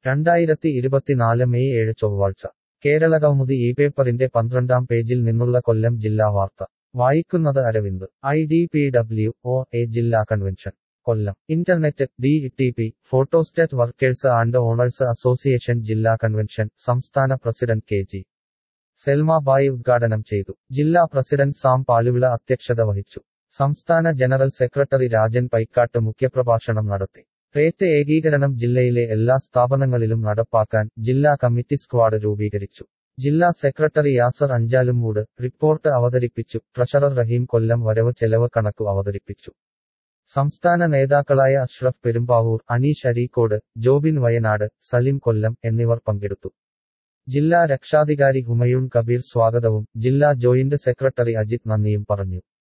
രണ്ടായിരത്തി ഇരുപത്തിനാല് മെയ് ഏഴ് ചൊവ്വാഴ്ച കേരളകൗമുദി ഈ പേപ്പറിന്റെ പന്ത്രണ്ടാം പേജിൽ നിന്നുള്ള കൊല്ലം ജില്ലാ വാർത്ത വായിക്കുന്നത് Aravind I D P W O A ജില്ലാ convention Kollam internet D T P photostat workers and owners association ജില്ലാ കൺവെൻഷൻ സംസ്ഥാന പ്രസിഡന്റ് കെ ജി സെൽമാബായി ഉദ്ഘാടനം ചെയ്തു ജില്ലാ പ്രസിഡന്റ് സാം പാലുവിള അധ്യക്ഷത വഹിച്ചു സംസ്ഥാന ജനറൽ സെക്രട്ടറി രാജൻ പൈക്കാട്ട് മുഖ്യപ്രഭാഷണം നടത്തി റേറ്റ് ഏകീകരണം ജില്ലയിലെ എല്ലാ സ്ഥാപനങ്ങളിലും നടപ്പാക്കാൻ ജില്ലാ കമ്മിറ്റി സ്ക്വാഡ് രൂപീകരിച്ചു ജില്ലാ സെക്രട്ടറി യാസർ അഞ്ചാലുമൂട് റിപ്പോർട്ട് അവതരിപ്പിച്ചു ട്രഷറർ റഹീം കൊല്ലം വരവ് ചെലവ് കണക്കു അവതരിപ്പിച്ചു സംസ്ഥാന നേതാക്കളായ അഷ്റഫ് പെരുമ്പാവൂർ അനീഷ് അരീക്കോട് ജോബിൻ വയനാട് സലിം കൊല്ലം എന്നിവർ പങ്കെടുത്തു ജില്ലാ രക്ഷാധികാരി ഹുമയൂൺ കബീർ സ്വാഗതവും ജില്ലാ ജോയിന്റ് സെക്രട്ടറി അജിത് നന്ദിയും പറഞ്ഞു